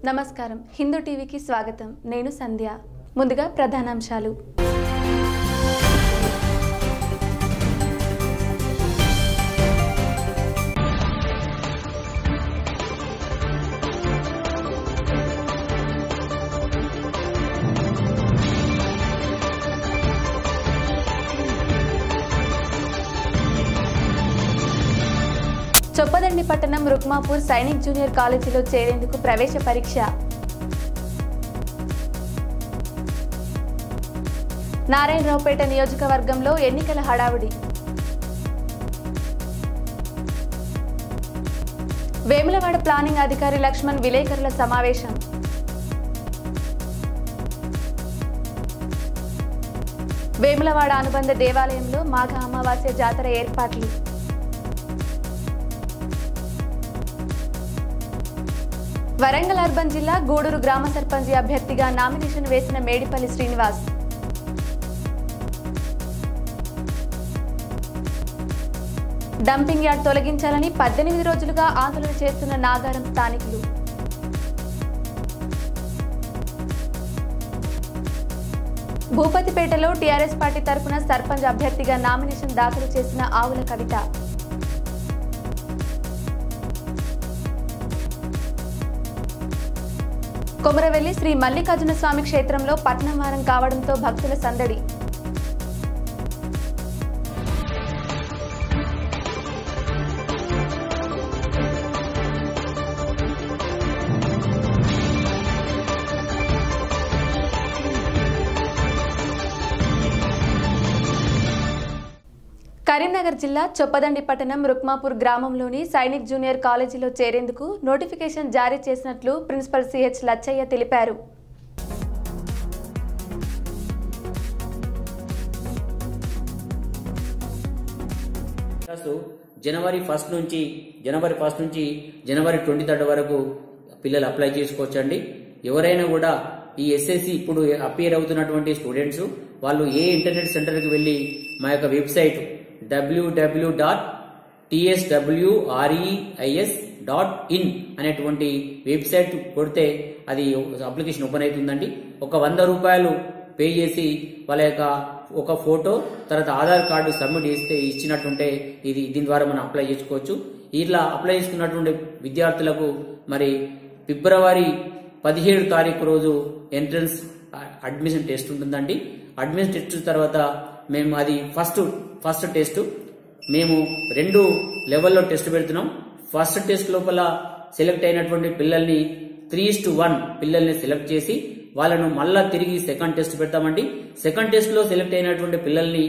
నమస్కారం హిందూ టీవీకి స్వాగతం నేను సంధ్య ముందుగా ప్రధానాంశాలు చొప్పదండి పట్టణం రుక్మాపూర్ సైనిక్ జూనియర్ కాలేజీలో చేరేందుకు ప్రవేశ పరీక్ష నారాయణరావుపేట నియోజకవర్గంలో ఎన్నికల హడావుడి వేములవాడ ప్లానింగ్ అధికారి లక్ష్మణ్ విలేకరుల సమావేశం వేములవాడ అనుబంధ దేవాలయంలో మాఘ అమావాస్య జాతర ఏర్పాట్లు వరంగల్ అర్బన్ జిల్లా గూడూరు గ్రామ సర్పంచి అభ్యర్థిగా నామినేషన్ వేసిన మేడిపల్లి శ్రీనివాస్ డంపింగ్ యార్డ్ తొలగించాలని పద్దెనిమిది రోజులుగా ఆందోళన చేస్తున్న నాగారం స్థానికులు భూపతిపేటలో టీఆర్ఎస్ పార్టీ తరఫున సర్పంచ్ అభ్యర్థిగా నామినేషన్ దాఖలు చేసిన ఆవుల కవిత కొమరవెల్లి శ్రీ మల్లికార్జున స్వామి క్షేత్రంలో పట్నం వారం కావడంతో భక్తుల సందడి కరీంనగర్ జిల్లా చొప్పదండి పట్టణం రుక్మాపూర్ గ్రామంలోని సైనిక్ జూనియర్ కాలేజీలో చేరేందుకు నోటిఫికేషన్ జారీ చేసినట్లు ప్రిన్సిపల్ సిహెచ్ లచ్చయ్య తెలిపారు క్లాసు జనవరి ఫస్ట్ నుంచి జనవరి ఫస్ట్ నుంచి జనవరి ట్వంటీ థర్డ్ వరకు పిల్లలు అప్లై చేసుకోవచ్చండి ఎవరైనా కూడా ఈ ఎస్ఎస్సి ఇప్పుడు అపియర్ అవుతున్నటువంటి స్టూడెంట్స్ వాళ్ళు ఏ ఇంటర్నెట్ సెంటర్కి వెళ్ళి మా యొక్క website WWW dot TSWREIS dot in అనేటువంటి వెబ్సైట్ కొడితే అది అప్లికేషన్ ఓపెన్ అవుతుందండి ఒక వంద రూపాయలు పే చేసి వాళ్ళ యొక్క ఒక ఫోటో తర్వాత ఆధార్ కార్డు సబ్మిట్ చేస్తే ఇచ్చినట్టుంటే ఇది దీని ద్వారా మనం అప్లై చేసుకోవచ్చు ఇట్లా అప్లై చేసుకున్నటువంటి విద్యార్థులకు మరి ఫిబ్రవరి పదిహేడు తారీఖు రోజు ఎంట్రన్స్ అడ్మిషన్ టెస్ట్ ఉంటుందండి అడ్మిషన్ టెస్ట్ తర్వాత మేము అది ఫస్ట్ ఫస్ట్ టెస్ట్ మేము రెండు లెవెల్లో టెస్ట్ పెడుతున్నాం ఫస్ట్ టెస్ట్ లోపల సెలెక్ట్ అయినటువంటి పిల్లల్ని త్రీ టు వన్ పిల్లల్ని సెలెక్ట్ చేసి వాళ్ళను మళ్ళా తిరిగి సెకండ్ టెస్ట్ పెడతామండి సెకండ్ టెస్ట్ లో సెలెక్ట్ అయినటువంటి పిల్లల్ని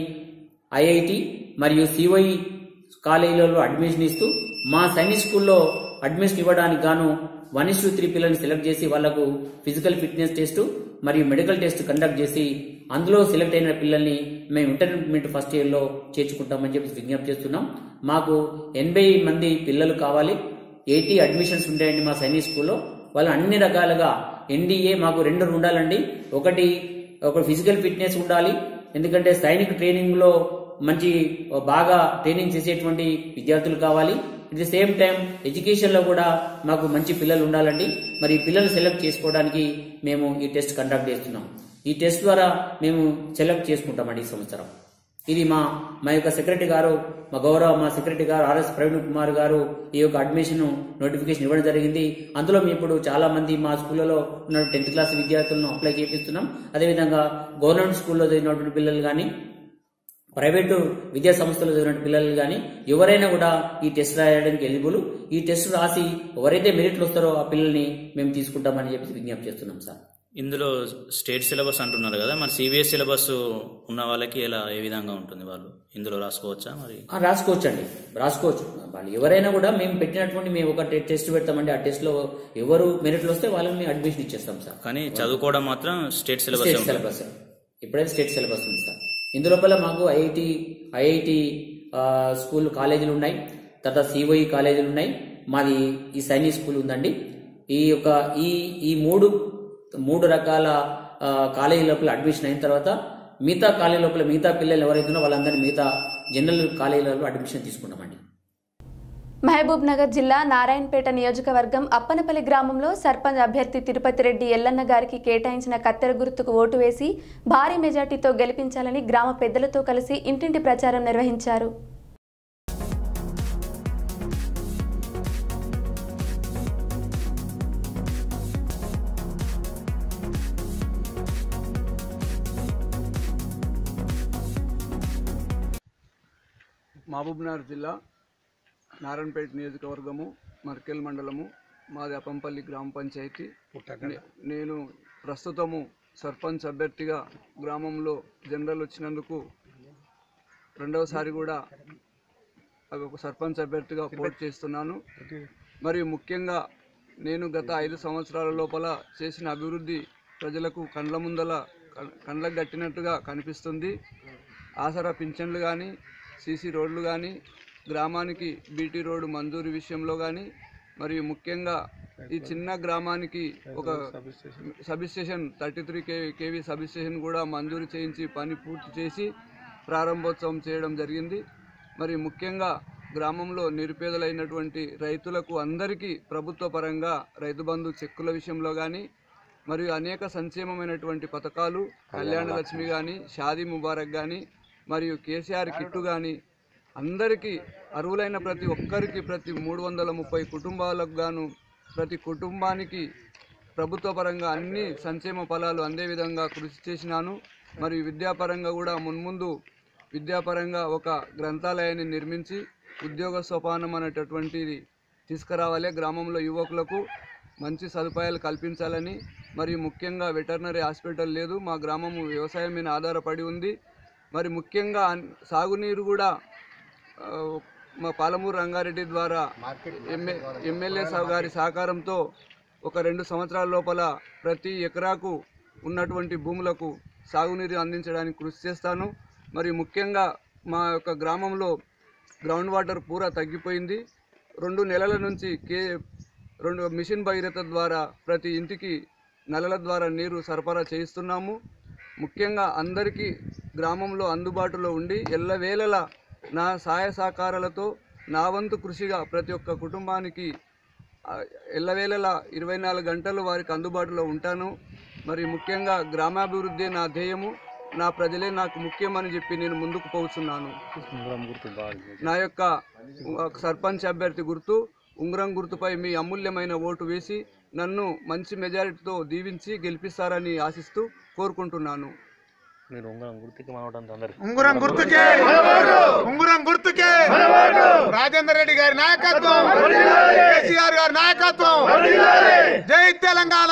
ఐఐటి మరియు సివై కాలేజీలలో అడ్మిషన్ ఇస్తూ మా సైనిక్ స్కూల్లో అడ్మిషన్ ఇవ్వడానికి గాను వన్ ఇస్ త్రీ పిల్లల్ని సెలెక్ట్ చేసి వాళ్లకు ఫిజికల్ ఫిట్నెస్ టెస్ట్ మరియు మెడికల్ టెస్ట్ కండక్ట్ చేసి అందులో సెలెక్ట్ అయిన పిల్లల్ని మేము ఇంటర్మీడియట్ ఫస్ట్ ఇయర్ లో చేర్చుకుంటామని చెప్పి విజ్ఞప్తి చేస్తున్నాం మాకు ఎనభై మంది పిల్లలు కావాలి ఎయిటీ అడ్మిషన్స్ ఉంటాయండి మా సైనిక్ స్కూల్లో వాళ్ళు అన్ని రకాలుగా ఎన్డీఏ మాకు రెండు ఉండాలండి ఒకటి ఒక ఫిజికల్ ఫిట్నెస్ ఉండాలి ఎందుకంటే సైనిక్ ట్రైనింగ్ లో మంచి బాగా ట్రైనింగ్ చేసేటువంటి విద్యార్థులు కావాలి at the same time education లో కూడా మాకు మంచి పిల్లలు ఉండాలండి మరి ఈ పిల్లలు సెలెక్ట్ చేసుకోవడానికి మేము ఈ టెస్ట్ కండక్ట్ చేస్తున్నాం ఈ టెస్ట్ ద్వారా మేము సెలెక్ట్ చేసుకుంటామండి ఈ సంవత్సరం ఇది మా మా యొక్క సెక్రటరీ గారు మా గౌరవ మా సెక్రటరీ గారు ఆర్ఎస్ ప్రవీణ్ కుమార్ గారు ఈ యొక్క అడ్మిషన్ నోటిఫికేషన్ ఇవ్వడం జరిగింది అందులో మేము ఇప్పుడు చాలా మంది మా స్కూళ్ళలో ఉన్న టెన్త్ క్లాస్ విద్యార్థులను అప్లై చేపిస్తున్నాం అదేవిధంగా గవర్నమెంట్ స్కూల్లో చదివినటువంటి పిల్లలు కానీ ప్రైవేటు విద్యా సంస్థలు చదివిన పిల్లలు కానీ ఎవరైనా కూడా ఈ టెస్ట్ రాయడానికి ఎలిజిబుల్ ఈ టెస్ట్ రాసి ఎవరైతే మెరిట్లు వస్తారో ఆ పిల్లల్ని మేము తీసుకుంటామని చెప్పి విజ్ఞప్తి చేస్తున్నాం సార్ ఇందులో స్టేట్ సిలబస్ అంటున్నారు కదా మరి సిబిఎస్ సిలబస్ ఉన్న వాళ్ళకి ఎలా ఏ విధంగా ఉంటుంది వాళ్ళు ఇందులో రాసుకోవచ్చా మరి ఆ, రాసుకోవచ్చండి రాసుకోవచ్చు వాళ్ళు ఎవరైనా కూడా మేము పెట్టినటువంటి మేము ఒక టె- టెస్ట్ పెడతామండి ఆ టెస్ట్ లో ఎవరు మెరిట్లు వస్తే వాళ్ళని అడ్మిషన్ ఇచ్చేస్తాం సార్ కానీ చదువుకోవడం మాత్రం స్టేట్ సిలబస్ స్టేట్ సిలబస్ ఇప్పుడైతే స్టేట్ సిలబస్ ఉంది సార్ ఇందులోపల మాకు ఐఐటి ఐఐటి స్కూల్ కాలేజీలు ఉన్నాయి తర్వాత సివై కాలేజీలు ఉన్నాయి మాది ఈ సైనిక్ స్కూల్ ఉందండి ఈ యొక్క ఈ ఈ మూడు మూడు రకాల ఆ, కాలేజీ లోపల అడ్మిషన్ అయిన తర్వాత మిగతా కాలేజీ లోపల మిగతా పిల్లలు ఎవరైతే ఉన్నారో వాళ్ళందరినీ మిగతా జనరల్ కాలేజీలలో అడ్మిషన్ తీసుకుంటామండి మహబూబ్ నగర్ జిల్లా నారాయణపేట నియోజకవర్గం అప్పనపల్లి గ్రామంలో సర్పంచ్ అభ్యర్థి తిరుపతి రెడ్డి ఎల్లన్న గారికి కేటాయించిన కత్తెర గుర్తుకు ఓటు వేసి భారీ మెజార్టీతో గెలిపించాలని గ్రామ పెద్దలతో కలిసి ఇంటింటి ప్రచారం నిర్వహించారు మహబూబ్నగర్ జిల్లా నారాయణపేట నియోజకవర్గము మర్కెల్ మండలము మాది అప్పంపల్లి గ్రామ పంచాయతీ నే- నేను ప్రస్తుతము సర్పంచ్ అభ్యర్థిగా గ్రామంలో జనరల్ వచ్చినందుకు రెండవసారి కూడా అవి ఒక సర్పంచ్ అభ్యర్థిగా పోటీ చేస్తున్నాను మరియు ముఖ్యంగా నేను గత ఐదు సంవత్సరాల లోపల చేసిన అభివృద్ధి ప్రజలకు కండ్ల ముందల కం- కండ్లకు గట్టినట్టుగా కనిపిస్తుంది ఆసరా పింఛన్లు కానీ సీసీ రోడ్లు కానీ గ్రామానికి బీటీ రోడ్డు మంజూరు విషయంలో కానీ మరియు ముఖ్యంగా ఈ చిన్న గ్రామానికి ఒక substation thirty three K KV substation కూడా మంజూరు చేయించి పని పూర్తి చేసి ప్రారంభోత్సవం చేయడం జరిగింది మరి ముఖ్యంగా గ్రామంలో నిరుపేదలైనటువంటి రైతులకు అందరికీ ప్రభుత్వ పరంగా రైతు బంధు చెక్కుల విషయంలో కానీ మరియు అనేక సంక్షేమమైనటువంటి పథకాలు కళ్యాణ లక్ష్మి కానీ షాదీ ముబారక్ కానీ మరియు కేసీఆర్ కిట్టు కానీ అందరికీ అర్హులైన ప్రతి ఒక్కరికి ప్రతి మూడు వందల ముప్పై కుటుంబాలకు గాను ప్రతి కుటుంబానికి ప్రభుత్వ పరంగా అన్ని సంక్షేమ ఫలాలు అందే విధంగా కృషి చేసినాను మరియు విద్యాపరంగా కూడా మున్ముందు విద్యాపరంగా ఒక గ్రంథాలయాన్ని నిర్మించి ఉద్యోగ సోపానం అనేటటువంటిది తీసుకురావాలి గ్రామంలో యువకులకు మంచి సదుపాయాలు కల్పించాలని మరియు ముఖ్యంగా వెటర్నరీ హాస్పిటల్ లేదు మా గ్రామము వ్యవసాయం మీద ఆధారపడి ఉంది మరి ముఖ్యంగా అన్- సాగునీరు కూడా ఆ, మా పాలమూరు రంగారెడ్డి ద్వారా ఎమ్మె ఎమ్మెల్యే సాగు గారి సహకారంతో ఒక రెండు సంవత్సరాల లోపల ప్రతి ఎకరాకు ఉన్నటువంటి భూములకు సాగునీరు అందించడానికి కృషి చేస్తాను మరి ముఖ్యంగా మా యొక్క గ్రామంలో గ్రౌండ్ వాటర్ పూరా తగ్గిపోయింది రెండు నెలల నుంచి కే రెండు మిషన్ భగీరథ ద్వారా ప్రతి ఇంటికి నలల ద్వారా నీరు సరఫరా చేయిస్తున్నాము ముఖ్యంగా అందరికీ గ్రామంలో అందుబాటులో ఉండి ఎల్లవేళలా నా సహాయ సహకారాలతో నా వంతు కృషిగా ప్రతి ఒక్క కుటుంబానికి ఆ, ఎల్లవేళలా ఇరవై నాలుగు గంటలు వారికి అందుబాటులో ఉంటాను మరి ముఖ్యంగా గ్రామాభివృద్ధి నా ధ్యేయము నా ప్రజలే నాకు ముఖ్యమని చెప్పి నేను ముందుకు పోతున్నాను నా యొక్క ఉ- సర్పంచ్ అభ్యర్థి గుర్తు ఉంగరం గుర్తుపై మీ అమూల్యమైన ఓటు వేసి నన్ను మంచి మెజారిటీతో దీవించి గెలిపిస్తారని ఆశిస్తూ కోరుకుంటున్నాను ఉంగురం గుర్తుకే ఉంగురం గుర్తుకే రాజేందర్ రెడ్డి గారి నాయకత్వం కేసీఆర్ గారి నాయకత్వం జై తెలంగాణ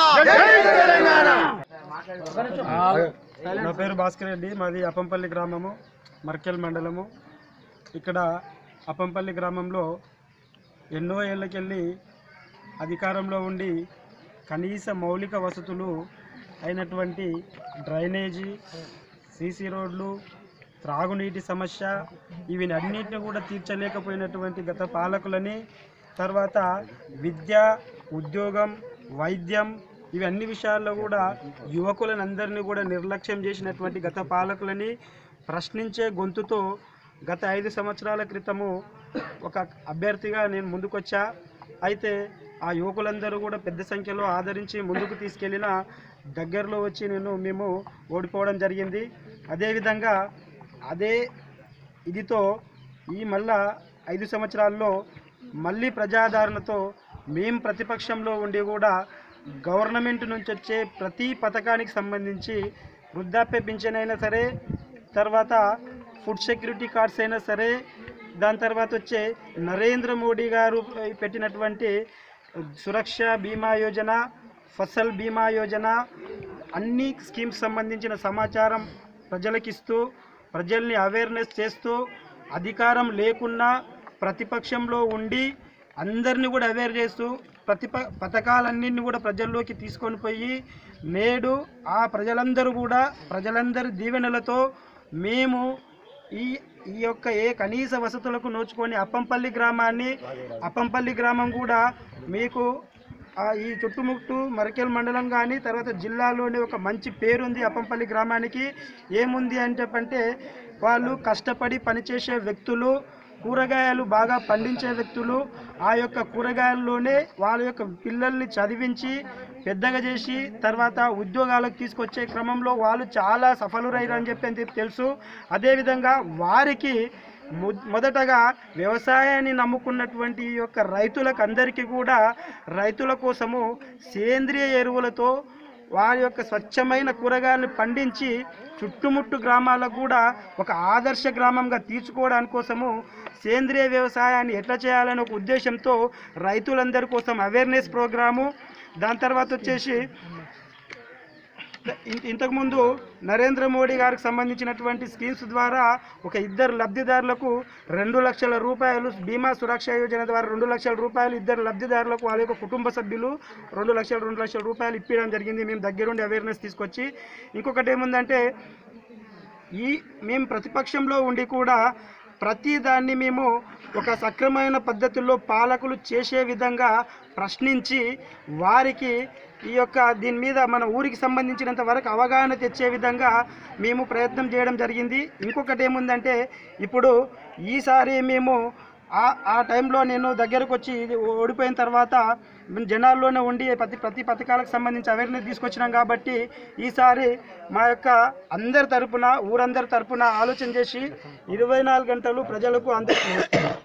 నా పేరు భాస్కర్ రెడ్డి మాది అప్పంపల్లి గ్రామము మర్కెల్ మండలము ఇక్కడ అప్పంపల్లి గ్రామంలో ఎన్నో ఏళ్ళకెళ్ళి అధికారంలో ఉండి కనీస మౌలిక వసతులు అయినటువంటి డ్రైనేజీ సీసీ రోడ్లు త్రాగునీటి సమస్య ఇవి అన్నిటిని కూడా తీర్చలేకపోయినటువంటి గత పాలకులని తర్వాత విద్య ఉద్యోగం వైద్యం ఇవి అన్ని విషయాల్లో కూడా యువకులను అందరినీ కూడా నిర్లక్ష్యం చేసినటువంటి గత పాలకులని ప్రశ్నించే గొంతుతో గత ఐదు సంవత్సరాల క్రితము ఒక అభ్యర్థిగా నేను ముందుకొచ్చా అయితే ఆ యువకులందరూ కూడా పెద్ద సంఖ్యలో ఆదరించి ముందుకు తీసుకెళ్లిన దగ్గరలో వచ్చి నేను మేము ఓడిపోవడం జరిగింది అదేవిధంగా అదే ఇదితో ఈ మళ్ళా ఐదు సంవత్సరాల్లో మళ్ళీ ప్రజాదరణతో మేం ప్రతిపక్షంలో ఉండి కూడా గవర్నమెంట్ నుంచి వచ్చే ప్రతి పథకానికి సంబంధించి వృద్ధాప్య పింఛన్ అయినా సరే తర్వాత ఫుడ్ సెక్యూరిటీ కార్డ్స్ అయినా సరే దాని తర్వాత వచ్చే నరేంద్ర మోడీ గారు పెట్టినటువంటి సురక్ష బీమా యోజన ఫసల్ బీమా యోజన అన్ని స్కీమ్స్ సంబంధించిన సమాచారం ప్రజలకిస్తూ ప్రజల్ని అవేర్నెస్ చేస్తూ అధికారం లేకున్నా ప్రతిపక్షంలో ఉండి అందరిని కూడా అవేర్ చేస్తూ ప్రతిప పథకాలన్నింటినీ కూడా ప్రజల్లోకి తీసుకొని పోయి నేడు ఆ ప్రజలందరూ కూడా ప్రజలందరి దీవెనలతో మేము ఈ ఈ యొక్క ఏ కనీస వసతులకు నోచుకొని అప్పంపల్లి గ్రామాన్ని అప్పంపల్లి గ్రామం కూడా మీకు ఆ ఈ చుట్టుముట్టు మరకేల్ మండలం కానీ తర్వాత జిల్లాలోని ఒక మంచి పేరుంది అప్పంపల్లి గ్రామానికి ఏముంది అని చెప్పంటే వాళ్ళు కష్టపడి పనిచేసే వ్యక్తులు కూరగాయలు బాగా పండించే వ్యక్తులు ఆ యొక్క కూరగాయల్లోనే వాళ్ళ యొక్క పిల్లల్ని చదివించి పెద్దగా చేసి తర్వాత ఉద్యోగాలకు తీసుకొచ్చే క్రమంలో వాళ్ళు చాలా సఫలురైరని చెప్పి అని చెప్పి తెలుసు అదేవిధంగా వారికి మొ- మొదటగా వ్యవసాయాన్ని నమ్ముకున్నటువంటి ఈ యొక్క రైతులకు అందరికీ కూడా రైతుల కోసము సేంద్రియ ఎరువులతో వారి యొక్క స్వచ్ఛమైన కూరగాయలను పండించి చుట్టుముట్టు గ్రామాలకు కూడా ఒక ఆదర్శ గ్రామంగా తీర్చుకోవడానికి కోసము సేంద్రియ వ్యవసాయాన్ని ఎట్లా చేయాలనే ఒక ఉద్దేశంతో రైతులందరి కోసం అవేర్నెస్ ప్రోగ్రాము దాని తర్వాత వచ్చేసి ఇన్- ఇంతకుముందు నరేంద్ర మోడీ గారికి సంబంధించినటువంటి స్కీమ్స్ ద్వారా ఒక ఇద్దరు లబ్ధిదారులకు రెండు లక్షల రూపాయలు బీమా సురక్ష యోజన ద్వారా రెండు లక్షల రూపాయలు ఇద్దరు లబ్ధిదారులకు వాళ్ళ యొక్క కుటుంబ సభ్యులు రెండు లక్షల రెండు లక్షల రూపాయలు ఇప్పించడం జరిగింది మేము దగ్గరుండి అవేర్నెస్ తీసుకొచ్చి ఇంకొకటి ఏముందంటే ఈ మేము ప్రతిపక్షంలో ఉండి కూడా ప్రతి దాన్ని మేము ఒక సక్రమైన పద్ధతుల్లో పాలకులు చేసే విధంగా ప్రశ్నించి వారికి ఈ యొక్క దీని మీద మన ఊరికి సంబంధించినంత వరకు అవగాహన తెచ్చే విధంగా మేము ప్రయత్నం చేయడం జరిగింది ఇంకొకటి ఏముందంటే ఇప్పుడు ఈసారి మేము ఆ ఆ టైంలో నేను దగ్గరకు వచ్చి ఇది ఓడిపోయిన తర్వాత మేము జనాల్లోనే ఉండి ప్రతి ప్రతి పథకాలకు సంబంధించి అవేర్నెస్ తీసుకొచ్చినాం కాబట్టి ఈసారి మా యొక్క అందరి తరపున ఊరందరి తరపున ఆలోచన చేసి ఇరవై నాలుగు గంటలు ప్రజలకు అందరి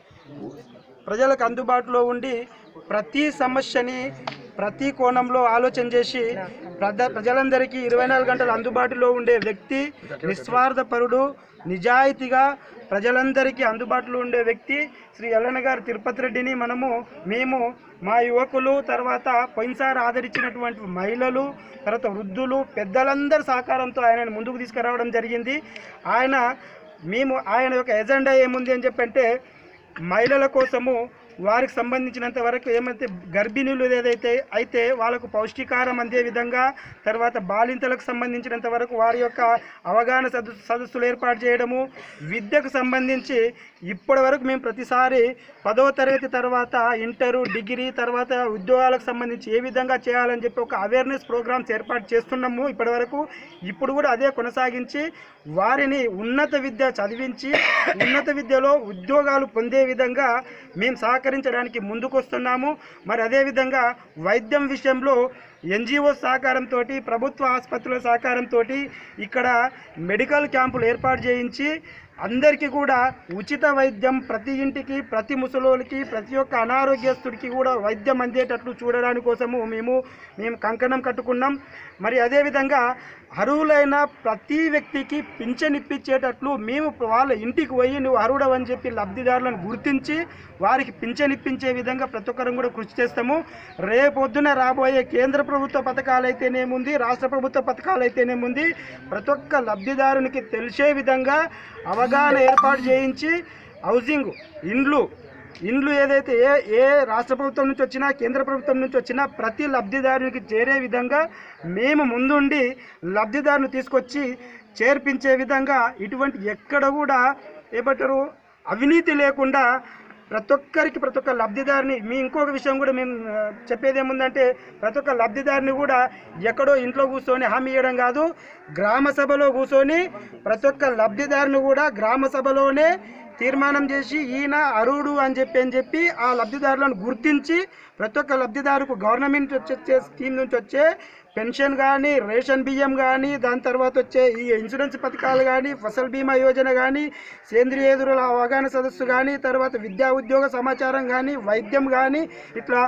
ప్రజలకు అందుబాటులో ఉండి ప్రతి సమస్యని ప్రతి కోణంలో ఆలోచన చేసి ప్రజ ప్రజలందరికీ ఇరవై నాలుగు గంటలు అందుబాటులో ఉండే వ్యక్తి నిస్వార్థపరుడు నిజాయితీగా ప్రజలందరికీ అందుబాటులో ఉండే వ్యక్తి శ్రీ ఎల్లన్న గారు తిరుపతి రెడ్డిని మనము మేము మా యువకులు తర్వాత పోయినసారి ఆదరించినటువంటి మహిళలు తర్వాత వృద్ధులు పెద్దలందరి సహకారంతో ఆయనను ముందుకు తీసుకురావడం జరిగింది ఆయన మేము ఆయన యొక్క ఎజెండా ఏముంది అని చెప్పంటే మహిళల కోసము వారికి సంబంధించినంత వరకు ఏమైతే గర్భిణీలు ఏదైతే అయితే వాళ్ళకు పౌష్టికారం అందే విధంగా తర్వాత బాలింతలకు సంబంధించినంత వరకు వారి యొక్క అవగాహన సదస్సు సదస్సులు ఏర్పాటు చేయడము విద్యకు సంబంధించి ఇప్పటి వరకు మేము ప్రతిసారి పదవ తరగతి తర్వాత ఇంటరు డిగ్రీ తర్వాత ఉద్యోగాలకు సంబంధించి ఏ విధంగా చేయాలని చెప్పి ఒక అవేర్నెస్ ప్రోగ్రామ్స్ ఏర్పాటు చేస్తున్నాము ఇప్పటి వరకు ఇప్పుడు కూడా అదే కొనసాగించి వారిని ఉన్నత విద్య చదివించి ఉన్నత విద్యలో ఉద్యోగాలు పొందే విధంగా మేము సహకరించడానికి ముందుకొస్తున్నాము మరి అదేవిధంగా వైద్యం విషయంలో ఎన్జిఓ సహకారంతో ప్రభుత్వ ఆసుపత్రుల సహకారంతో ఇక్కడ మెడికల్ క్యాంపులు ఏర్పాటు చేయించి అందరికీ కూడా ఉచిత వైద్యం ప్రతి ఇంటికి ప్రతి ముసలోళ్ళకి ప్రతి ఒక్క అనారోగ్యస్తుడికి కూడా వైద్యం అందేటట్లు చూడడానికి కోసము మేము మేము కంకణం కట్టుకున్నాం మరి అదేవిధంగా అర్హులైన ప్రతి వ్యక్తికి పింఛన్ ఇప్పించేటట్లు మేము వాళ్ళ ఇంటికి పోయి నువ్వు అర్హుడవని చెప్పి లబ్ధిదారులను గుర్తించి వారికి పింఛన్ ఇప్పించే విధంగా ప్రతి ఒక్కరం కూడా కృషి చేస్తాము రేపొద్దున రాబోయే కేంద్ర ప్రభుత్వ పథకాలు అయితేనేముంది రాష్ట్ర ప్రభుత్వ పథకాలు అయితేనేముంది ప్రతి ఒక్క లబ్ధిదారునికి తెలిసే విధంగా అవగాహన ఏర్పాటు చేయించి హౌసింగ్ ఇండ్లు ఇండ్లు ఏదైతే ఏ ఏ రాష్ట్ర ప్రభుత్వం నుంచి వచ్చినా కేంద్ర ప్రభుత్వం నుంచి వచ్చినా ప్రతి లబ్ధిదారునికి చేరే విధంగా మేము ముందుండి లబ్ధిదారుని తీసుకొచ్చి చేర్పించే విధంగా ఇటువంటి ఎక్కడ కూడా ఏమంటారు అవినీతి లేకుండా ప్రతి ఒక్కరికి ప్రతి ఒక్క లబ్ధిదారిని మీ ఇంకొక విషయం కూడా మేము ఆ, చెప్పేది ఏముందంటే ప్రతి ఒక్క లబ్ధిదారిని కూడా ఎక్కడో ఇంట్లో కూర్చొని హామీ ఇవ్వడం కాదు గ్రామ సభలో కూర్చొని ప్రతి ఒక్క లబ్ధిదారుని కూడా గ్రామ సభలోనే తీర్మానం చేసి ఈయన అర్హుడు అని చెప్పి అని చెప్పి ఆ లబ్ధిదారులను గుర్తించి ప్రతి ఒక్క లబ్ధిదారుకు గవర్నమెంట్ నుంచి వచ్చే స్కీమ్ నుంచి వచ్చే పెన్షన్ కానీ రేషన్ బియ్యం కానీ దాని తర్వాత వచ్చే ఈ ఇన్సూరెన్స్ పథకాలు కానీ ఫసల్ బీమా యోజన కానీ సేంద్రియ ఎదురుల అవగాహన సదస్సు కానీ తర్వాత విద్యా ఉద్యోగ సమాచారం కానీ వైద్యం కానీ ఇట్లా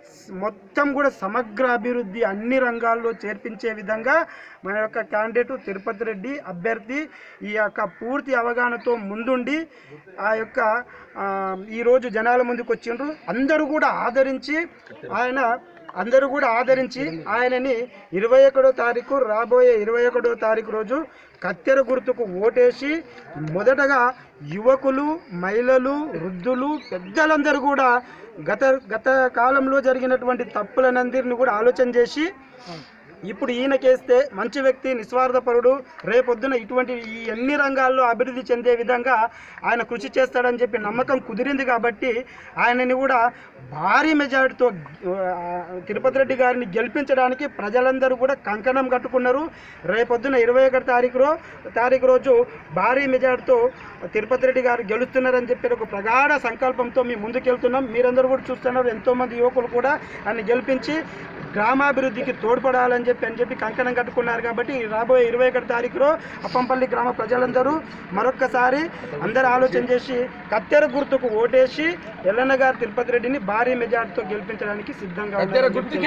మొత్తం కూడా సమగ్ర అభివృద్ధి అన్ని రంగాల్లో చేర్పించే విధంగా మన యొక్క క్యాండిడేట్ తిరుపతి రెడ్డి అభ్యర్థి ఈ యొక్క పూర్తి అవగాహనతో ముందుండి ఆ యొక్క ఆ, ఈరోజు జనాల ముందుకు వచ్చిండ్రు అందరూ కూడా ఆదరించి ఆయన అందరూ కూడా ఆదరించి ఆయనని ఇరవై ఒకటో తారీఖు రాబోయే ఇరవై ఒకటో తారీఖు రోజు కత్తెర గుర్తుకు ఓటేసి మొదటగా యువకులు మహిళలు వృద్ధులు పెద్దలందరూ కూడా గత గత కాలంలో జరిగినటువంటి తప్పులనందరిని కూడా ఆలోచన చేసి ఇప్పుడు ఈయనకేస్తే మంచి వ్యక్తి నిస్వార్థపరుడు రేపొద్దున ఇటువంటి ఈ అన్ని రంగాల్లో అభివృద్ధి చెందే విధంగా ఆయన కృషి చేస్తాడని చెప్పి నమ్మకం కుదిరింది కాబట్టి ఆయనని కూడా భారీ మెజారిటీతో ఆ, తిరుపతి రెడ్డి గారిని గెలిపించడానికి ప్రజలందరూ కూడా కంకణం కట్టుకున్నారు రేపొద్దున ఇరవై ఒకటి తారీఖు రో తారీఖు రోజు భారీ మెజారిటీతో తిరుపతి రెడ్డి గారు గెలుస్తున్నారని చెప్పి ఒక ప్రగాఢ సంకల్పంతో మేము ముందుకెళ్తున్నాం మీరందరూ కూడా చూస్తున్నారు ఎంతోమంది యువకులు కూడా ఆయన గెలిపించి గ్రామాభివృద్ధికి తోడ్పడాలని చెప్పి అని చెప్పి కంకణం కట్టుకున్నారు కాబట్టి రాబోయే ఇరవై ఒకటి తారీఖులో అప్పంపల్లి గ్రామ ప్రజలందరూ మరొక్కసారి అందరూ ఆలోచన చేసి కత్తెర గుర్తుకు ఓటేసి ఎల్లన్న గారు తిరుపతి రెడ్డిని భారీ మెజార్టీతో గెలిపించడానికి సిద్ధంగా ఉన్నారని చెప్పి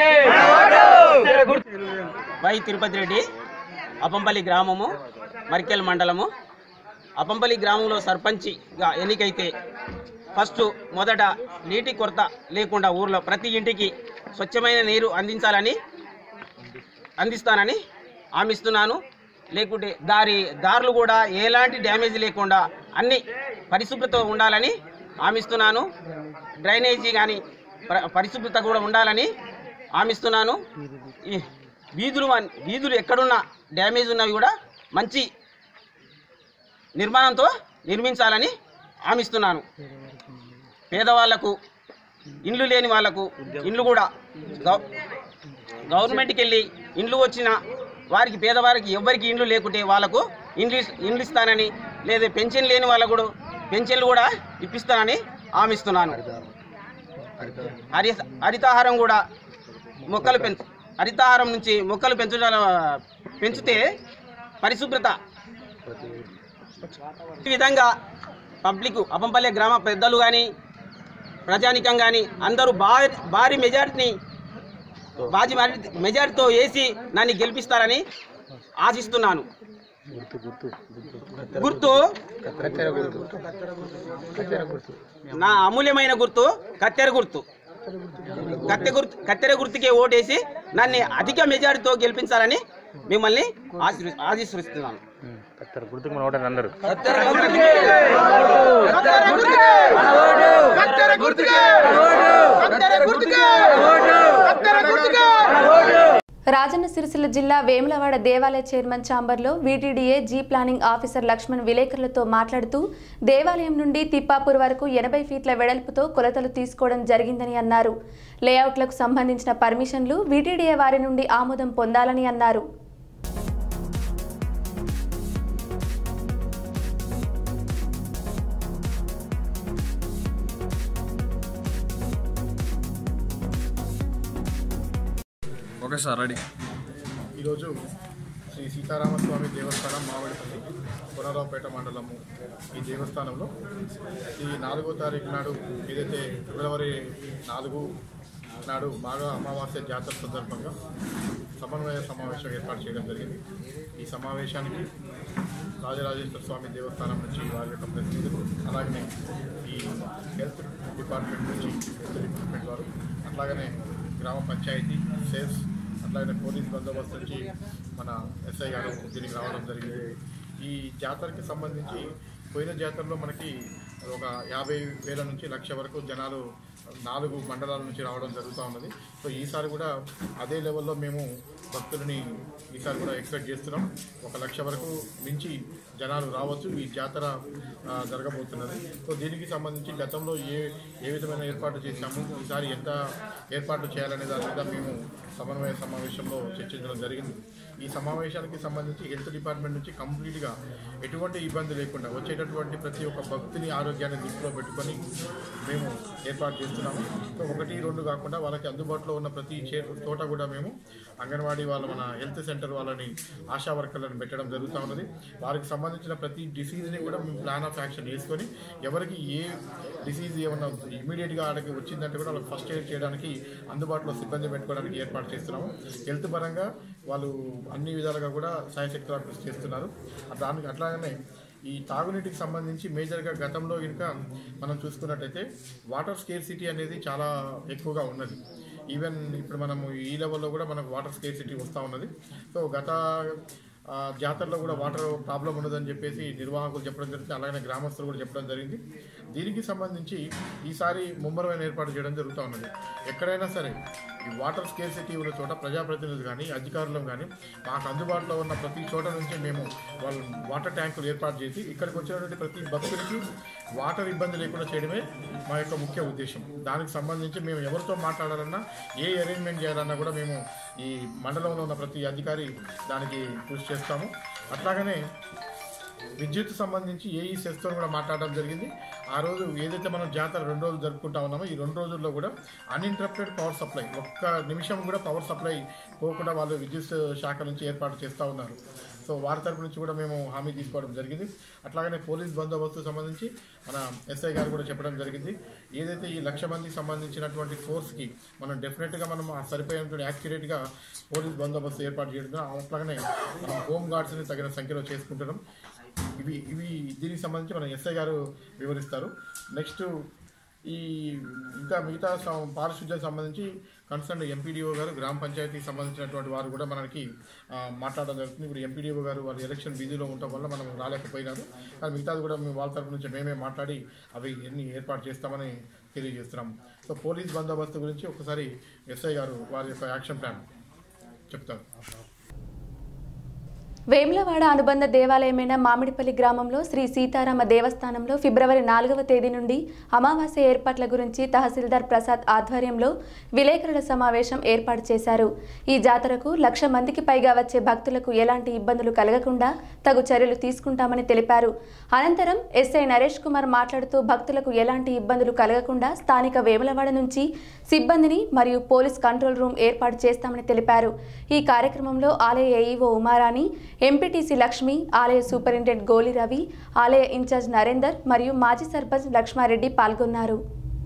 వై తిరుపతి రెడ్డి అప్పంపల్లి గ్రామము మరికెల్ మండలము అప్పంపల్లి గ్రామంలో సర్పంచిగా ఎన్నికైతే ఫస్ట్ మొదట నీటి కొరత లేకుండా ఊర్లో ప్రతి ఇంటికి స్వచ్ఛమైన నీరు అందించాలని అందిస్తానని హామీస్తున్నాను లేకుంటే దారి దారులు కూడా ఎలాంటి డ్యామేజ్ లేకుండా అన్ని పరిశుభ్రత ఉండాలని హామీస్తున్నాను డ్రైనేజీ కానీ పరిశుభ్రత కూడా ఉండాలని హామీస్తున్నాను ఈ వీధులు అన్- వీధులు ఎక్కడున్నా డ్యామేజ్ ఉన్నవి కూడా మంచి నిర్మాణంతో నిర్మించాలని హామీస్తున్నాను పేదవాళ్లకు ఇండ్లు లేని వాళ్లకు ఇండ్లు కూడా గవ- గవర్నమెంట్కి వెళ్ళి ఇండ్లు వచ్చిన వారికి పేదవారికి ఎవ్వరికి ఇండ్లు లేకుంటే వాళ్ళకు ఇండ్లు ఇస్- ఇండ్లు ఇస్తానని లేదా పెన్షన్ లేని వాళ్ళకు కూడా పెన్షన్లు కూడా ఇప్పిస్తానని హామీస్తున్నాను హరి హరితాహారం కూడా మొక్కలు పెంచు హరితాహారం నుంచి మొక్కలు పెంచడం పెంచితే పరిశుభ్రత ఈ విధంగా పబ్లిక్ అప్పంపల్లె గ్రామ పెద్దలు కానీ ప్రజానికం కానీ అందరూ భారీ భారీ మెజారిటీని బాజీ మెజారిటీతో వేసి నన్ను గెలిపిస్తారని ఆశిస్తున్నాను గుర్తు నా అమూల్యమైన గుర్తు కత్తెర గుర్తు కత్తె గుర్తు కత్తెర గుర్తుకే ఓటేసి నన్ను అధిక మెజారిటీతో గెలిపించాలని మిమ్మల్ని ఆశీర్వ ఆశీర్వదిస్తున్నాను రాజన్న సిరిసిల్ల జిల్లా వేములవాడ దేవాలయ చైర్మన్ ఛాంబర్లో వీటీడీఏ జీ ప్లానింగ్ ఆఫీసర్ లక్ష్మణ్ విలేకరులతో మాట్లాడుతూ దేవాలయం నుండి తిప్పాపూర్ వరకు ఎనభై ఫీట్ల వెడల్పుతో కొలతలు తీసుకోవడం జరిగిందని అన్నారు లేఅవుట్లకు సంబంధించిన పర్మిషన్లు వీటీడీఏ వారి నుండి ఆమోదం పొందాలని అన్నారు ఓకే సార్ రెడీ ఈరోజు శ్రీ సీతారామస్వామి దేవస్థానం మామిడిపల్లి కొనరావుపేట మండలము ఈ దేవస్థానంలో ఈ నాలుగో తారీఖు నాడు ఏదైతే ఫిబ్రవరి నాలుగు నాడు మాఘ అమావాస్య జాతర సందర్భంగా సమన్వయ సమావేశం ఏర్పాటు చేయడం జరిగింది ఈ సమావేశానికి రాజరాజేశ్వర స్వామి దేవస్థానం నుంచి వారి యొక్క ప్రతినిధులు అలాగనే ఈ హెల్త్ డిపార్ట్మెంట్ నుంచి హెల్త్ డిపార్ట్మెంట్ వారు అట్లాగనే గ్రామ పంచాయతీ సేల్స్ అట్లాగనే పోలీస్ బందోబస్తు నుంచి మన ఎస్ఐ గారు దీనికి రావడం జరిగింది ఈ జాతరకి సంబంధించి పోయిన జాతరలో మనకి ఒక యాభై వేల నుంచి లక్ష వరకు జనాలు నాలుగు మండలాల నుంచి రావడం జరుగుతూ ఉన్నది సో ఈసారి కూడా అదే లెవెల్లో మేము భక్తులని ఈసారి కూడా ఎక్స్పెక్ట్ చేస్తున్నాం ఒక లక్ష వరకు మించి జనాలు రావచ్చు ఈ జాతర ఆ, జరగబోతున్నది సో దీనికి సంబంధించి గతంలో ఏ ఏ విధమైన ఏర్పాటు చేశాము ఈసారి ఎంత ఏర్పాట్లు చేయాలనే దాని మీద మేము సమన్వయ సమావేశంలో చర్చించడం జరిగింది ఈ సమావేశానికి సంబంధించి హెల్త్ డిపార్ట్మెంట్ నుంచి కంప్లీట్గా ఎటువంటి ఇబ్బంది లేకుండా వచ్చేటటువంటి ప్రతి ఒక్క భక్తుని ఆరోగ్యాన్ని దృష్టిలో పెట్టుకొని మేము ఏర్పాటు చేస్తున్నాము సో ఒకటి రెండు కాకుండా వాళ్ళకి అందుబాటులో ఉన్న ప్రతి చే చోట కూడా మేము అంగన్వాడీ వాళ్ళ మన హెల్త్ సెంటర్ వాళ్ళని ఆశా వర్కర్లను పెట్టడం జరుగుతూ ఉన్నది వారికి సంబంధించిన ప్రతి డిసీజ్ని కూడా మేము ప్లాన్ ఆఫ్ యాక్షన్ వేసుకొని ఎవరికి ఏ డిసీజ్ ఏమన్నా ఇమీడియట్గా ఆడకి వచ్చిందంటే కూడా వాళ్ళకి ఫస్ట్ ఎయిడ్ చేయడానికి అందుబాటులో సిబ్బంది పెట్టుకోవడానికి ఏర్పాటు చేస్తున్నాము హెల్త్ పరంగా వాళ్ళు అన్ని విధాలుగా కూడా సాయశక్తులా కృషి చేస్తున్నారు దానికి అట్లాగనే ఈ తాగునీటికి సంబంధించి మేజర్గా గతంలో కనుక మనం చూసుకున్నట్టయితే వాటర్ స్కేర్సిటీ అనేది చాలా ఎక్కువగా ఉన్నది ఈవెన్ ఇప్పుడు మనము ఈ లెవెల్లో కూడా మనకు వాటర్ స్కేర్సిటీ వస్తూ ఉన్నది సో గత ఆ, జాతరలో కూడా వాటర్ ప్రాబ్లం ఉన్నదని చెప్పేసి నిర్వాహకులు చెప్పడం జరిగింది అలాగే గ్రామస్తులు కూడా చెప్పడం జరిగింది దీనికి సంబంధించి ఈసారి ముమ్మరమైన ఏర్పాటు చేయడం జరుగుతూ ఉన్నది ఎక్కడైనా సరే ఈ వాటర్ స్కేర్సిటీ ఉన్న చోట ప్రజాప్రతినిధులు కానీ అధికారులు కానీ మాకు అందుబాటులో ఉన్న ప్రతి చోట నుంచి మేము వాళ్ళు వాటర్ ట్యాంకులు ఏర్పాటు చేసి ఇక్కడికి వచ్చినటువంటి ప్రతి భక్తుడికి వాటర్ ఇబ్బంది లేకుండా చేయడమే మా యొక్క ముఖ్య ఉద్దేశం దానికి సంబంధించి మేము ఎవరితో మాట్లాడాలన్నా ఏ అరేంజ్మెంట్ చేయాలన్నా కూడా మేము ఈ మండలంలో ఉన్న ప్రతి అధికారి దానికి కృషి చేస్తాము అట్లాగనే విద్యుత్ సంబంధించి ఏఈ సెస్తో కూడా మాట్లాడడం జరిగింది ఆ రోజు ఏదైతే మనం జాతర రెండు రోజులు జరుపుకుంటా ఉన్నామో ఈ రెండు రోజుల్లో కూడా అన్ఇంటరప్టెడ్ పవర్ సప్లై ఒక్క నిమిషం కూడా పవర్ సప్లై పోకుండా వాళ్ళు విద్యుత్ శాఖ నుంచి ఏర్పాటు చేస్తూ ఉన్నారు సో వారి తరపు నుంచి కూడా మేము హామీ తీసుకోవడం జరిగింది అట్లాగనే పోలీస్ బందోబస్తు సంబంధించి మన ఎస్ఐ గారు కూడా చెప్పడం జరిగింది ఏదైతే ఈ లక్ష మందికి సంబంధించినటువంటి ఫోర్స్కి మనం డెఫినెట్గా మనం ఆ సరిపోయినటువంటి యాక్యురేట్గా పోలీస్ బందోబస్తు ఏర్పాటు చేయడం అట్లాగనే మనం హోమ్ గార్డ్స్ని తగిన సంఖ్యలో చేసుకుంటున్నాం ఇవి ఇవి దీనికి సంబంధించి మన ఎస్ఐ గారు వివరిస్తారు నెక్స్ట్ ఈ ఇంకా మిగతా సం- పారిశుద్ధ్యం సంబంధించి కన్సర్న్ ఎంపీడీఓ గారు గ్రామ పంచాయతీకి సంబంధించినటువంటి వారు కూడా మనకి ఆ, మాట్లాడడం జరుగుతుంది ఇప్పుడు ఎంపీడీఓ గారు వారి ఎలక్షన్ బిజీలో ఉండటం వల్ల మనం రాలేకపోయినారు కానీ మిగతాది కూడా మేము వాళ్ళ తరపు నుంచి మేమే మాట్లాడి అవి ఎన్ని ఏర్పాటు చేస్తామని తెలియజేస్తున్నాం సో పోలీస్ బందోబస్తు గురించి ఒకసారి ఎస్ఐ గారు వారి యొక్క యాక్షన్ ప్లాన్ చెప్తారు వేములవాడ అనుబంధ దేవాలయమైన మామిడిపల్లి గ్రామంలో శ్రీ సీతారామ దేవస్థానంలో ఫిబ్రవరి నాలుగవ తేదీ నుండి అమావాస్య ఏర్పాట్ల గురించి తహసీల్దార్ ప్రసాద్ ఆధ్వర్యంలో విలేకరుల సమావేశం ఏర్పాటు చేశారు ఈ జాతరకు లక్ష మందికి పైగా వచ్చే భక్తులకు ఎలాంటి ఇబ్బందులు కలగకుండా తగు చర్యలు తీసుకుంటామని తెలిపారు అనంతరం ఎస్ఐ నరేష్ కుమార్ మాట్లాడుతూ భక్తులకు ఎలాంటి ఇబ్బందులు కలగకుండా స్థానిక వేములవాడ నుంచి సిబ్బందిని మరియు పోలీస్ కంట్రోల్ రూమ్ ఏర్పాటు చేస్తామని తెలిపారు ఈ కార్యక్రమంలో ఆలయ ఏఈఓ ఉమారాణి ఎంపీటీసీ లక్ష్మి ఆలయ సూపరింటెండెంట్ గోలి రవి ఆలయ ఇన్ఛార్జ్ నరేందర్ మరియు మాజీ సర్పంచ్ లక్ష్మారెడ్డి పాల్గొన్నారు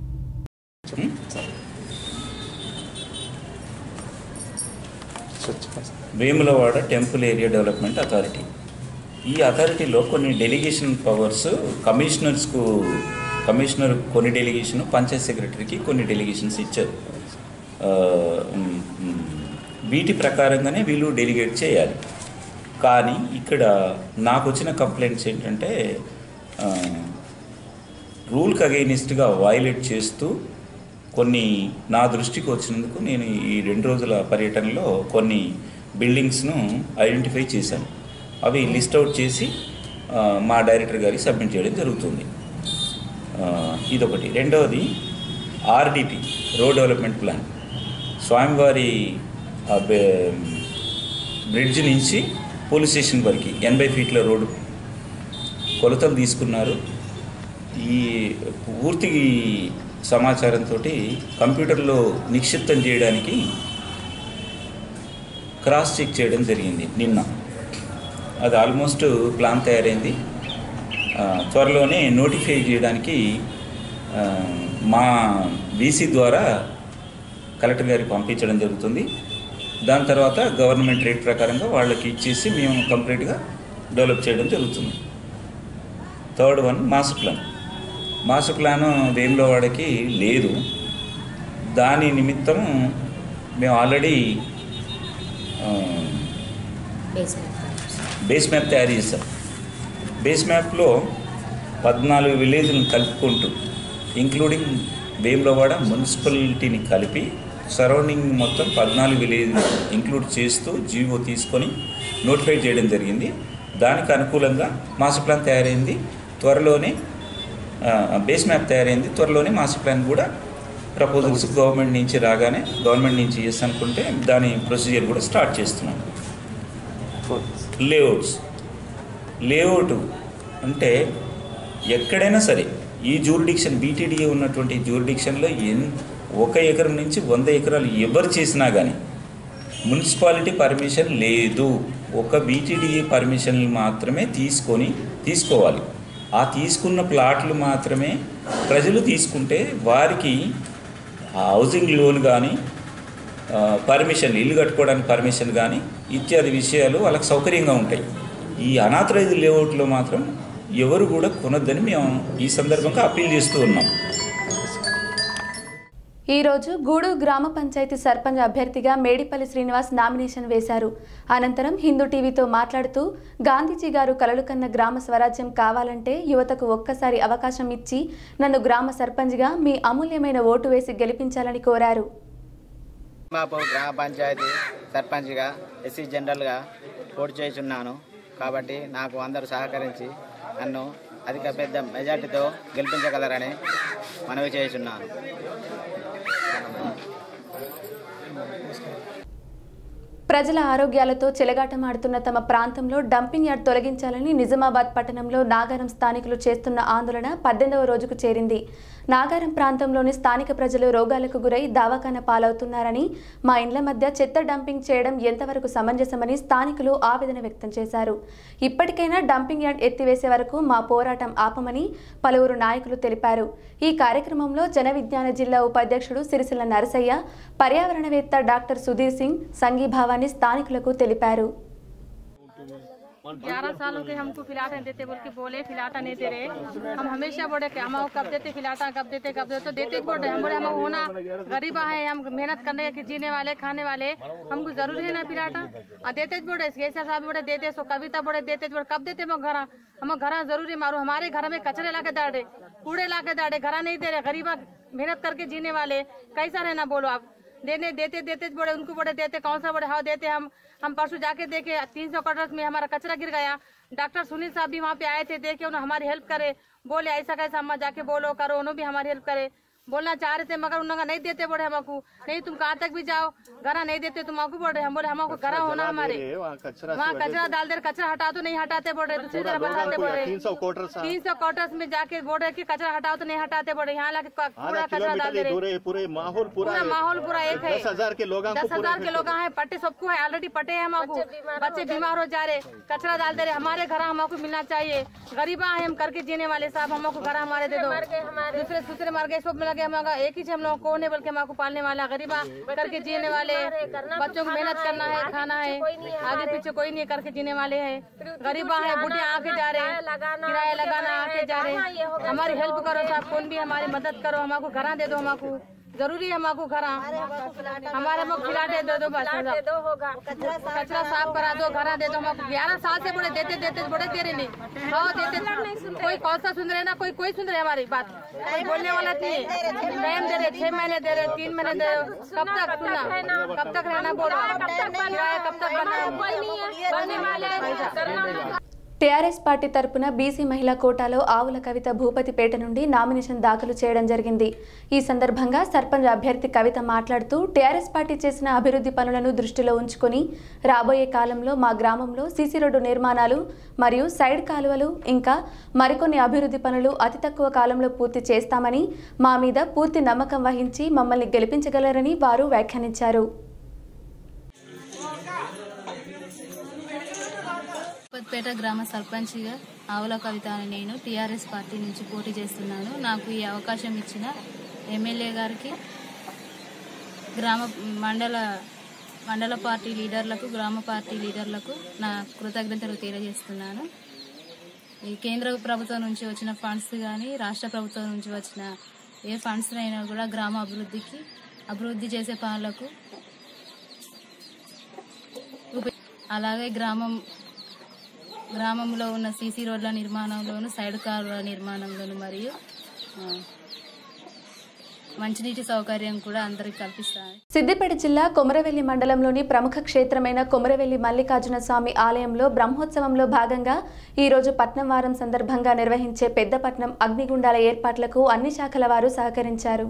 Vemulawada temple area development authority ఈ అథారిటీలో కొన్ని డెలిగేషన్ పవర్స్ కమిషనర్స్కు కమిషనర్ కొన్ని డెలిగేషన్ పంచాయత్ సెక్రటరీకి కొన్ని డెలిగేషన్స్ ఇచ్చారు ఆ, ఉమ్, ఉమ్, వీటి ప్రకారంగానే వీళ్ళు డెలిగేట్ చేయాలి కానీ ఇక్కడ నాకు వచ్చిన కంప్లైంట్స్ ఏంటంటే ఆ, రూల్కి అగెయినిస్ట్గా వైలేట్ చేస్తూ కొన్ని నా దృష్టికి వచ్చినందుకు నేను ఈ రెండు రోజుల పర్యటనలో కొన్ని బిల్డింగ్స్ను ఐడెంటిఫై చేశాను అవి లిస్ట్ అవుట్ చేసి ఆ, మా డైరెక్టర్ గారికి సబ్మిట్ చేయడం జరుగుతుంది ఆ, ఇదొకటి రెండవది ఆర్డిపి రోడ్ డెవలప్మెంట్ ప్లాన్ స్వామివారి ఆ, బె- బ్రిడ్జ్ నుంచి పోలీస్ స్టేషన్ వరకు ఎనభై ఫీట్ల రోడ్డు కొలతలు తీసుకున్నారు ఈ పూర్తి సమాచారంతో కంప్యూటర్లో నిక్షిప్తం చేయడానికి క్రాస్ చెక్ చేయడం జరిగింది నిన్న అది ఆల్మోస్ట్ ప్లాన్ తయారైంది ఆ, త్వరలోనే నోటిఫై చేయడానికి ఆ, మా వీసీ ద్వారా కలెక్టర్ గారికి పంపించడం జరుగుతుంది దాని తర్వాత గవర్నమెంట్ రేట్ ప్రకారంగా వాళ్ళకి ఇచ్చేసి మేము కంప్లీట్గా డెవలప్ చేయడం జరుగుతుంది third one master plan master plan వేములవాడకి లేదు దాని నిమిత్తం మేము ఆల్రెడీ బేస్ మ్యాప్ తయారు చేశాం బేస్ మ్యాప్లో పద్నాలుగు విలేజ్లను కలుపుకుంటూ ఇంక్లూడింగ్ వేములవాడ మున్సిపాలిటీని కలిపి సరౌండింగ్ మొత్తం పద్నాలుగు విలేజ్ ఇంక్లూడ్ చేస్తూ జీవో తీసుకొని నోటిఫై చేయడం జరిగింది దానికి అనుకూలంగా మాస్టర్ ప్లాన్ తయారైంది త్వరలోనే ఆ, బేస్ మ్యాప్ తయారైంది త్వరలోనే మాస్టర్ ప్లాన్ కూడా ప్రపోజల్స్ గవర్నమెంట్ నుంచి రాగానే గవర్నమెంట్ నుంచి చేసి అనుకుంటే దాని ప్రొసీజర్ కూడా స్టార్ట్ చేస్తున్నాం లేఅవుట్స్ లేఅవుట్ అంటే ఎక్కడైనా సరే ఈ జూరిడిక్షన్ బీటీడీఏ ఉన్నటువంటి జూరిడిక్షన్లో ఎన్ ఒక ఎకరం నుంచి వంద ఎకరాలు ఎవరు చేసినా కానీ మున్సిపాలిటీ పర్మిషన్ లేదు ఒక బీటీడీఏ పర్మిషన్ మాత్రమే తీసుకొని తీసుకోవాలి ఆ తీసుకున్న ప్లాట్లు మాత్రమే ప్రజలు తీసుకుంటే వారికి ఆ హౌసింగ్ లోన్ కానీ పర్మిషన్ ఇల్లు కట్టుకోవడానికి పర్మిషన్ కానీ ఇత్యాది విషయాలు వాళ్ళకి సౌకర్యంగా ఉంటాయి ఈ అనాథరైజ్ లేఅవుట్లో మాత్రం ఎవరు కూడా కొనొద్దని మేము ఈ సందర్భంగా అప్పీల్ చేస్తూ ఉన్నాం ఈ రోజు గూడు గ్రామ పంచాయతీ సర్పంచ్ అభ్యర్థిగా మేడిపల్లి శ్రీనివాస్ నామినేషన్ వేశారు అనంతరం హిందూ టీవీతో మాట్లాడుతూ గాంధీజీ గారు కలలు కన్న గ్రామ స్వరాజ్యం కావాలంటే యువతకు ఒక్కసారి అవకాశం ఇచ్చి నన్ను గ్రామ సర్పంచ్గా మీ అమూల్యమైన ఓటు వేసి గెలిపించాలని కోరారు మాపు గ్రామ పంచాయతీ సర్పంచ్గా ఎస్సీ జనరల్గా పోటీ చేస్తున్నాను కాబట్టి నాకు అందరూ సహకరించి నన్ను అధిక పెద్ద మెజార్టీతో గెలిపించగలరని మనవి చేస్తున్నాను ప్రజల ఆరోగ్యాలతో చెలగాటమాడుతున్న తమ ప్రాంతంలో డంపింగ్ యార్డ్ తొలగించాలని నిజామాబాద్ పట్టణంలో నాగారం స్థానికులు చేస్తున్న ఆందోళన పద్దెనిమిదవ రోజుకు చేరింది నాగారం ప్రాంతంలోని స్థానిక ప్రజలు రోగాలకు గురై దవాఖాన పాలవుతున్నారని మా ఇండ్ల మధ్య చెత్త డంపింగ్ చేయడం ఎంతవరకు సమంజసమని స్థానికులు ఆవేదన వ్యక్తం చేశారు ఇప్పటికైనా డంపింగ్ యార్డ్ ఎత్తివేసే వరకు మా పోరాటం ఆపమని పలువురు నాయకులు తెలిపారు ఈ కార్యక్రమంలో జన విజ్ఞాన జిల్లా ఉపాధ్యక్షుడు సిరిసిల్ల నరసయ్య పర్యావరణవేత్త డాక్టర్ సుధీర్ సింగ్ సంఘీభావాన్ని స్థానికులకు తెలిపారు ग्यारह सालों के हमको फिलाटा नहीं देते बोल के बोले फिलाटा नहीं दे रहे हम हमेशा बोले कि हम कब देते फिलाटा कब देते कब देते तो देते बोल रहे हम बोले हम होना गरीब है हम मेहनत करने के जीने वाले खाने वाले हमको जरूरी है ना फिलाटा आ देते ज बोले कैसा साहब बोले देते सो कविता बोले देते ज बोले कब देते हम घर हम घर जरूरी मारो हमारे घर में कचरे ला के डाले कूड़े ला के डाले घर नहीं दे रहे गरीबा मेहनत करके जीने वाले कैसा रहना बोलो आप देने देते देते ज बोले उनको बोले देते कौन सा बोले हाँ देते हम हम परसों जाके देखे तीन सौ कटर्स में हमारा कचरा गिर गया डॉक्टर सुनील साहब भी वहाँ पे आए थे देखे उन्होंने हमारी हेल्प करे बोले ऐसा कैसा अम्मा जाके बोलो करो उन्होंने भी हमारी हेल्प करे बोलना चाह रहे थे मगर उन्होंने नहीं देते बोले हमको नहीं तुम कहाँ तक भी जाओ घरा नहीं देते तुम हमको बोल रहे हम बोले हमको घरा होना हमारे वहाँ कचरा डाल दे कचरा हटा तो नहीं हटाते बोल रहे दूसरी तरफ हटाते बोल रहे तीन सौ क्वार्टर्स में जाके बोल रहे कि कचरा हटाओ तो नहीं हटाते बोल रहे यहाँ लाके पूरा कचरा डाल दे रहे पूरे माहौल पूरा पूरा माहौल पूरा एक है दस हजार के लोग दस हजार के लोग हैं पट्टे सबको है ऑलरेडी पट्टे हैं हमको बच्चे बीमार हो जा रहे कचरा डाल दे रहे हमारे घर हमको मिलना चाहिए गरीबा है हम करके जीने वाले साहब हमको घर हमारे दे दो दूसरे दूसरे मर गए सब मिल गए हम एक ही हम लोग कौन है बल्कि हमको पालने वाला गरीबा करके जीने वाले बच्चों को मेहनत करना है खाना है आगे पीछे कोई नहीं करके जीने वाले है गरीबा है बुढ़िया आके जा रहे हैं किराया लगाना आके जा रहे हैं हमारी हेल्प करो साहब कौन भी हमारी मदद करो हमको घर दे दो हमको जरूरी है हमको घर हमारे हमको खिलाटे दे दो बस कचरा साफ करा दो घर दे दो हमको ग्यारह साल से बड़े देते देते बड़े दे रहे नहीं हाँ देते कोई कौन सा सुन रहे ना कोई कोई सुन रहे हमारी बात कोई बोलने वाला नहीं है टाइम दे रहे छह महीने दे रहे तीन महीने दे रहे कब तक सुनना कब तक रहना बोलो किराया कब तक बनना టీఆర్ఎస్ పార్టీ తరపున బీసీ మహిళా కోటాలో ఆవుల కవిత భూపతిపేట నుండి నామినేషన్ దాఖలు చేయడం జరిగింది ఈ సందర్భంగా సర్పంచ్ అభ్యర్థి కవిత మాట్లాడుతూ టీఆర్ఎస్ పార్టీ చేసిన అభివృద్ధి పనులను దృష్టిలో ఉంచుకొని రాబోయే కాలంలో మా గ్రామంలో సీసీ రోడ్డు నిర్మాణాలు మరియు సైడ్ కాలువలు ఇంకా మరికొన్ని అభివృద్ధి పనులు అతి తక్కువ కాలంలో పూర్తి చేస్తామని మా మీద పూర్తి నమ్మకం వహించి మమ్మల్ని గెలిపించగలరని వారు వ్యాఖ్యానించారు ఉప్పత్పేట గ్రామ సర్పంచ్గా ఆవుల కవిత అని నేను టీఆర్ఎస్ పార్టీ నుంచి పోటీ చేస్తున్నాను నాకు ఈ అవకాశం ఇచ్చిన ఎమ్మెల్యే గారికి గ్రామ మండల మండల పార్టీ లీడర్లకు గ్రామ పార్టీ లీడర్లకు నా కృతజ్ఞతలు తెలియజేస్తున్నాను ఈ కేంద్ర ప్రభుత్వం నుంచి వచ్చిన ఫండ్స్ కానీ రాష్ట్ర ప్రభుత్వం నుంచి వచ్చిన ఏ ఫండ్స్ అయినా కూడా గ్రామ అభివృద్ధికి అభివృద్ధి చేసే పనులకు ఉప- అలాగే గ్రామం గ్రామంలో ఉన్న సీసీ రోడ్ల నిర్మాణంలోను సైడ్ కాలువల నిర్మాణంలోను మరియు ఆ, మంచినీటి సౌకర్యం కూడా అందరికి కల్పిస్తాను సిద్దిపేట జిల్లా కొమరవెల్లి మండలంలోని ప్రముఖ క్షేత్రమైన కొమరవెల్లి మల్లికార్జున స్వామి ఆలయంలో బ్రహ్మోత్సవంలో భాగంగా ఈ రోజు పట్నం వారం సందర్భంగా నిర్వహించే పెద్దపట్నం అగ్నిగుండాల ఏర్పాట్లకు అన్ని శాఖల వారు సహకరించారు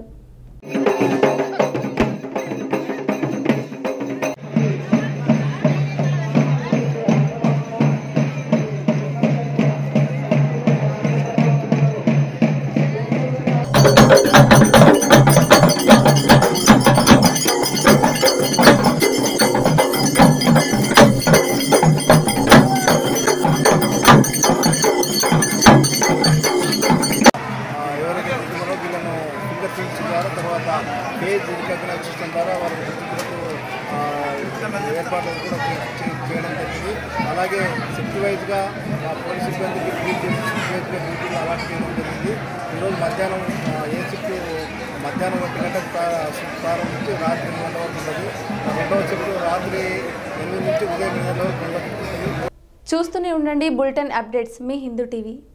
ఎవరైతే గుర్తుకున్నారో వీళ్ళను ఫింగర్ ప్రింట్స్ ద్వారా తర్వాత ఫేజ్ రికగ్నైజేషన్ ద్వారా వారి గుర్తింపులకు ఆ, ఏర్పాట్లు కూడా చే- చే- చేయడం జరిగింది అలాగే షిఫ్ట్ వైజ్గా పోలీస్ సిబ్బందికి డ్యూటీ షిఫ్ట్ వైజ్గా డ్యూటీలు అలాట్ చేయడం జరిగింది ఈరోజు మధ్యాహ్నం ఆ, ఏ షిఫ్ట్ మధ్యాహ్నం ఒంటి గంటకు ప్రా- ప్రారంభించి రాత్రి ఎనిమిది గంటల వరకు ఉంటుంది రెండవ షిఫ్ట్ రాత్రి ఎనిమిది నుంచి ఉదయం ఎనిమిది గంటల వరకు నిర్వహిస్తుంది చూస్తూనే ఉండండి బులెటిన్ అప్డేట్స్ మీ హిందూ టీవీ